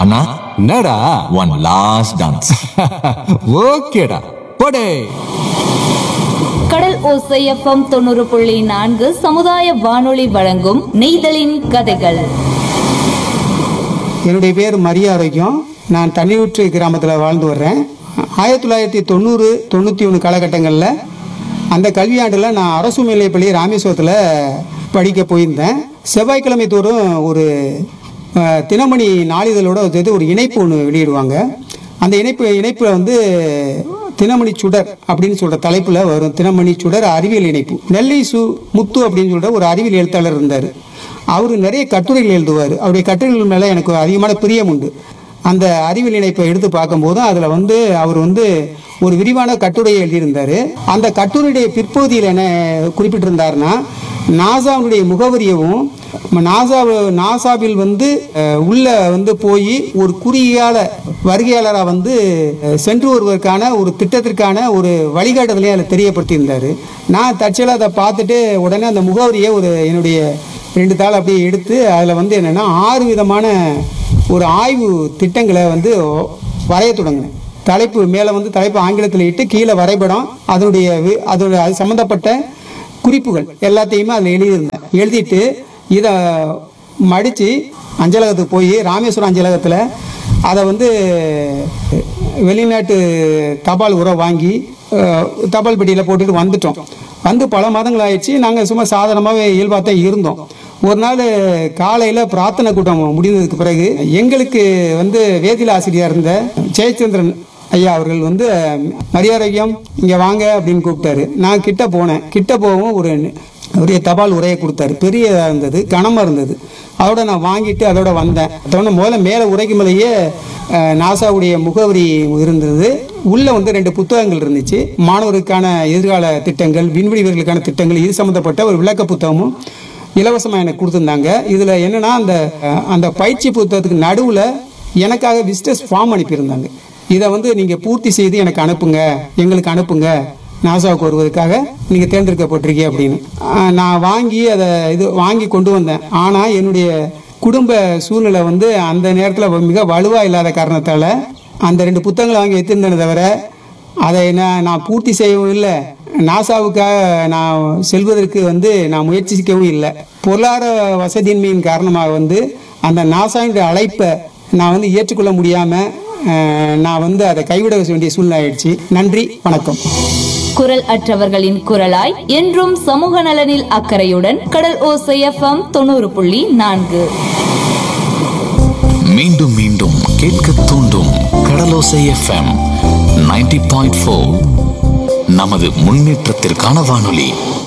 அண்ணா என்னடா one last dance ஓகேடா போடே கடல் ஓசை எஃப்எம் தொண்ணூறு புள்ளி நான்கு சமுதாய வானொலி வழங்கும் நெய்தலின் கதைகள் என்னுடைய பேர் மரிய ஆரோக்கியம் நான் தண்ணியூற்று கிராமத்தில் வாழ்ந்து வர்றேன் ஆயிரத்தி தொள்ளாயிரத்தி தொண்ணூறு தொண்ணூற்றி ஒன்று காலகட்டங்களில் அந்த கல்வியாண்டில் நான் அரசு மேல்நிலைப்பள்ளி ராமேஸ்வரத்தில் படிக்க போயிருந்தேன் செவ்வாய்க்கிழமை தோறும் ஒரு அஹ், தினமணி நாளிதழோட சேர்த்து ஒரு இணைப்பு ஒன்று வெளியிடுவாங்க அந்த இணைப்பு இணைப்பில் வந்து தினமணி சுடர் அப்படின்னு சொல்கிற தலைப்பில் வரும் தினமணி சுடர் அறிவியல் இணைப்பு நெல்லை சு முத்து அப்படின்னு சொல்கிற ஒரு அறிவியல் எழுத்தாளர் இருந்தார் அவர் நிறைய கட்டுரைகள் எழுதுவார் அவருடைய கட்டுரைகள் மேலே எனக்கு அதிகமான பிரியம் உண்டு அந்த அறிவியல் இணைப்பை எடுத்து பார்க்கும்போது அதில் வந்து அவர் வந்து ஒரு விரிவான கட்டுரையை எழுதியிருந்தார் அந்த கட்டுரையுடைய பிற்பகுதியில் என்ன குறிப்பிட்டிருந்தாருன்னா நாசாவுடைய முகவரியவும் நாசா நாசாவில் வந்து அஹ், உள்ள வந்து போய் ஒரு குறுகியால வருகையாளராக வந்து அஹ், சென்று வருவதற்கான ஒரு திட்டத்திற்கான ஒரு வழிகாட்டுதலையும் அதில் தெரியப்படுத்தியிருந்தார் நான் தற்செயலாக அதை பார்த்துட்டு உடனே அந்த முகவரியை ஒரு என்னுடைய ரெண்டு தாள் அப்படியே எடுத்து அதில் வந்து என்னென்னா ஆறு விதமான ஒரு ஆய்வு திட்டங்களை வந்து வரைய தொடங்கினேன் தலைப்பு மேலே வந்து தலைப்பு ஆங்கிலத்தில் இட்டு கீழே வரைபடம் அதனுடைய வி- அதோட அது சம்மந்தப்பட்ட குறிப்புகள் எல்லாத்தையுமே அதில் எழுதியிருந்தேன் எழுதிட்டு இதை மடித்து அஞ்சலகத்துக்கு போய் ராமேஸ்வரம் அஞ்சலகத்தில் அதை வந்து வெளிநாட்டு தபால் உரம் வாங்கி அஹ், தபால் பெட்டியில் போட்டுட்டு வந்துட்டோம் வந்து பல மாதங்கள் ஆயிடுச்சு நாங்கள் சும்மா சாதாரணமாகவே இயல்பாக தான் இருந்தோம் ஒரு நாள் காலையில் பிரார்த்தனை கூட்டம் முடிந்ததுக்கு பிறகு எங்களுக்கு வந்து வேதியியல் ஆசிரியர் இருந்த ஜெயச்சந்திரன் ஐயா அவர்கள் வந்து மரியாதையம் இங்கே வாங்க அப்படின்னு கூப்பிட்டாரு நான் கிட்ட போனேன் கிட்ட போகவும் ஒரு ஒரு தபால் உரையை கொடுத்தாரு பெரியதாக இருந்தது கனமாக இருந்தது அதோட நான் வாங்கிட்டு அதோட வந்தேன் அதோட முதல்ல மேலே உரைக்கும் போதே அஹ், நாசாவுடைய முகவரி இருந்தது உள்ளே வந்து ரெண்டு புத்தகங்கள் இருந்துச்சு மாணவருக்கான எதிர்கால திட்டங்கள் விண்வெளி வீரர்களுக்கான திட்டங்கள் இது சம்மந்தப்பட்ட ஒரு விளக்க புத்தகமும் இலவசமாக எனக்கு கொடுத்துருந்தாங்க இதில் என்னன்னா அந்த அஹ், அந்த பயிற்சி புத்தகத்துக்கு நடுவில் எனக்காக விசிட்டர்ஸ் ஃபார்ம் அனுப்பியிருந்தாங்க இதை வந்து நீங்கள் பூர்த்தி செய்து எனக்கு அனுப்புங்க எங்களுக்கு அனுப்புங்க நாசாவுக்கு வருவதற்காக நீங்கள் தேர்ந்தெடுக்கப்பட்டிருக்கீங்க அப்படின்னு அஹ், நான் வாங்கி அதை இது வாங்கி கொண்டு வந்தேன் ஆனால் என்னுடைய குடும்ப சூழ்நிலை வந்து அந்த நேரத்தில் மிக வலுவாக இல்லாத காரணத்தால் அந்த ரெண்டு புத்தகங்களை வாங்கி வைத்திருந்தேனே தவிர அதை நான் நான் பூர்த்தி செய்யவும் இல்லை நாசாவுக்காக நான் செல்வதற்கு வந்து நான் முயற்சிக்கவும் இல்லை பொருளாதார வசதியின்மையின் காரணமாக வந்து அந்த நாசாவினுடைய அழைப்பை நான் வந்து ஏற்றுக்கொள்ள முடியாமல் நான் வந்து அதை கைவிட வேண்டிய சூழ்நிலை ஆயிடுச்சு நன்றி வணக்கம் குரல் அற்றவர்களின் குரலாய் என்றும் சமூக நலனில் அக்கறையுடன் கடல் ஓசை எஃப்எம் தொண்ணூறு புள்ளி நான்கு மீண்டும் மீண்டும் கேட்க தூண்டும் கடலோசை எஃப்எம் 90.4 பாயிண்ட் நமது முன்னேற்றத்திற்கான வானொலி